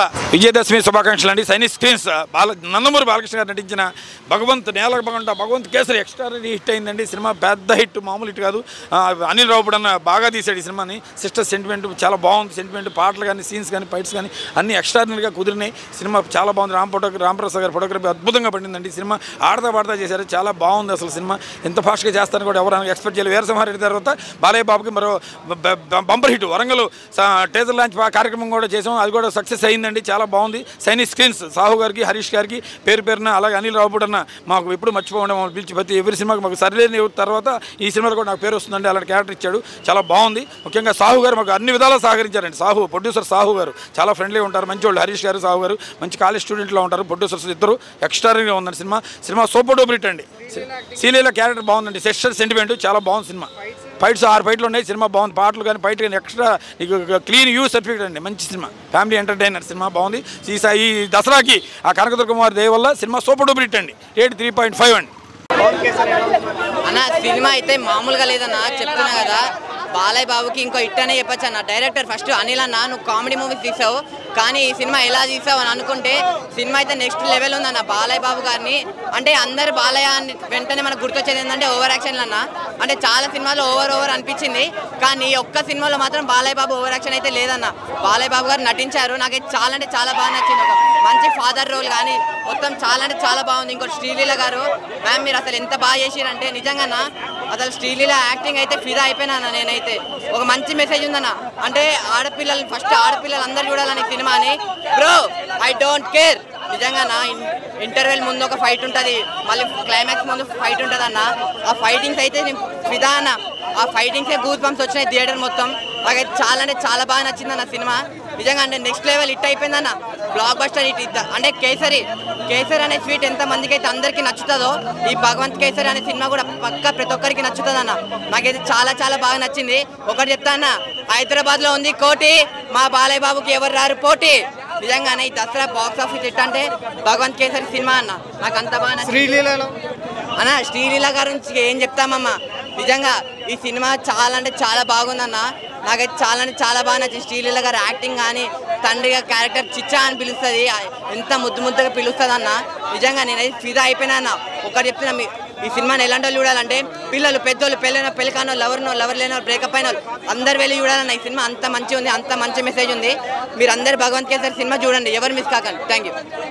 విజయదశమి శుభాకాంక్షలు అండి సైనిక్ స్క్రీన్స్ బాల నందమూరి బాలకృష్ణ గారు నటించిన భగవంత్ నేల భగవంత భగవంత్ కేసరి ఎక్స్ట్రాడనరీ హిట్ అయిందండి సినిమా పెద్ద హిట్ మామూలు హిట్ కాదు ఆ, అనిల్ రావుపూడి అన్న బాగా తీశాడు ఈ సినిమాని సిస్టర్ సెంటిమెంట్ చాలా బాగుంది సెంటిమెంట్ పాటలు కానీ సీన్స్ కానీ ఫైట్స్ కానీ అన్ని ఎక్స్ట్రాడనరీగా కుదిరినాయి సినిమా చాలా బాగుంది రామ్ ఫోటో రామప్రసాద్ గారి ఫోటోగ్రఫీ అద్భుతంగా పడిందండి ఈ సినిమా ఆడతా పాడతా చేశారు చాలా బాగుంది అసలు సినిమా ఎంత ఫాస్ట్గా చేస్తారని కూడా ఎవరైనా ఎక్స్పెక్ట్ చేయాలి వీరసింహారెడ్డి తర్వాత బాలయ్య బాబుకి మరో బ- బ- బంపర్ హిట్ వరంగల్ స- టేజర్ లాంచ్ పా- కార్యక్రమం కూడా చేసాం అది కూడా సక్సెస్ అయిందండి చాలా బాగుంది సైనిక్ స్క్రీన్స్ సాహు గారికి హరీష్ గారికి పేరు పేరున అలాగే అనిల్ రావుపూడి అన్న మాకు ఎప్పుడు మర్చిపోకుండా మమ్మల్ని పిలిచి ప్రతి ఎవరి సినిమాకి మాకు సరిలేని తర్వాత ఈ సినిమాలో కూడా నాకు పేరు వస్తుందండి అలాంటి క్యారెక్టర్ ఇచ్చాడు చాలా బాగుంది ముఖ్యంగా సాహు గారు మాకు అన్ని విధాలా సహకరించారండి సాహు ప్రొడ్యూసర్ సాహు గారు చాలా ఫ్రెండ్లీగా ఉంటారు మంచి వాళ్ళు హరీష్ గారు సాహు గారు మంచి కాలేజ్ స్టూడెంట్లో ఉంటారు ప్రొడ్యూసర్స్ ఇద్దరు ఎక్స్ట్రాగా ఉందండి సినిమా సినిమా సూపర్ డూపర్ హిట్ అండి సీలీల క్యారెక్టర్ బాగుందండి సెక్షన్ సెంటిమెంట్ చాలా బాగుంది సినిమా ఫైట్స్ ఆరు ఫైట్లు ఉన్నాయి సినిమా బాగుంది పాటలు కానీ ఫైట్ కానీ ఎక్స్ట్రా నీకు క్లీన్ యూ సర్టిఫికేట్ అండి మంచి సినిమా ఫ్యామిలీ ఎంటర్టైనర్ సినిమా బాగుంది ఈ స- ఈ దసరాకి ఆ కనకదుర్గ కుమార్ దయ వల్ల సినిమా సూపర్ డూపర్ హిట్ అండి రేట్ త్రీ పాయింట్ ఫైవ్ అండి అన్న సినిమా అయితే మామూలుగా లేదన్న చెప్తున్నా కదా బాలయ్య బాబుకి ఇంకో హిట్ అనే చెప్పొచ్చు అన్న డైరెక్టర్ ఫస్ట్ అనిల్ అన్న నువ్వు కామెడీ మూవీస్ తీసావు కానీ ఈ సినిమా ఎలా తీసావు అని అనుకుంటే సినిమా అయితే నెక్స్ట్ లెవెల్ ఉందన్న బాలయ్య బాబు గారిని అంటే అందరు బాలయ్య అని వెంటనే మనకు గుర్తొచ్చేది ఏంటంటే ఓవర్ యాక్షన్ అన్న అంటే చాలా సినిమాలో ఓవర్ ఓవర్ అనిపించింది కానీ ఈ ఒక్క సినిమాలో మాత్రం బాలయ్య బాబు ఓవర్ యాక్షన్ అయితే లేదన్న బాలయ్య బాబు గారు నటించారు నాకైతే చాలా అంటే చాలా బాగా నచ్చింది ఒక మంచి ఫాదర్ రోల్ కానీ మొత్తం చాలా అంటే చాలా బాగుంది ఇంకోటి శ్రీలీల గారు మ్యామ్ మీరు అసలు ఎంత బాగా చేసిరంటే నిజంగా అసలు శ్రీలీల యాక్టింగ్ అయితే ఫిదా అయిపోయినా అన్న నేనైతే ఒక మంచి మెసేజ్ ఉందన్న అంటే ఆడపిల్లలు ఫస్ట్ ఆడపిల్లలు అందరు చూడాలని సినిమాని బ్రో ఐ డోంట్ కేర్ నిజంగా నా ఇంటర్వెల్ ముందు ఒక ఫైట్ ఉంటుంది మళ్ళీ క్లైమాక్స్ ముందు ఫైట్ ఉంటుంది అన్న ఆ ఫైటింగ్స్ అయితే నేను ఫిదా అన్న ఆ ఫైటింగ్సే గూస్ బంప్స్ వచ్చినాయి థియేటర్ మొత్తం నాకైతే చాలా అంటే చాలా బాగా నచ్చింది అన్న సినిమా నిజంగా అంటే నెక్స్ట్ లెవెల్ హిట్ అయిపోయిందన్న బ్లాక్ బస్టర్ హిట్ ఇద్ద అంటే కేసరి కేసరి అనే స్వీట్ ఎంత మందికి అయితే అందరికీ నచ్చుతుందో ఈ భగవంత్ కేసరి అనే సినిమా కూడా పక్క ప్రతి ఒక్కరికి నచ్చుతుంది అన్న నాకైతే చాలా చాలా బాగా నచ్చింది ఒకటి చెప్తా అన్న హైదరాబాద్ లో ఉంది కోటి మా బాలయ్య బాబుకి ఎవరు రారు పోటీ నిజంగానే ఈ దసరా బాక్స్ ఆఫీస్ హిట్ అంటే భగవంత్ కేసరి సినిమా అన్న నాకు అంత బాగా నచ్చింది శ్రీలీలలో అన్న శ్రీలీల గురించి ఏం చెప్తామమ్మా నిజంగా ఈ సినిమా చాలా అంటే చాలా బాగుందన్న నాకైతే చాలా అంటే చాలా బాగా నచ్చింది శ్రీలీల గారు యాక్టింగ్ కానీ తండ్రిగా క్యారెక్టర్ చిచ్చా అని పిలుస్తుంది ఎంత ముద్దు ముద్దుగా పిలుస్తుంది అన్న నిజంగా నేనైతే ఫిదా అయిపోయినా అన్న ఒకటి చెప్తున్నా మీ ఈ సినిమాని ఎలాంటి వాళ్ళు చూడాలంటే పిల్లలు పెద్దోళ్ళు పెళ్ళైన పెళ్లి కానో లవర్నో లవర్ లేనో బ్రేకప్ అయిన వాళ్ళు అందరు వెళ్ళి చూడాలన్న ఈ సినిమా అంత మంచి ఉంది అంత మంచి మెసేజ్ ఉంది మీరు అందరు భగవంత్ కేసరి సినిమా చూడండి ఎవరు మిస్ కాకండి థ్యాంక్ యూ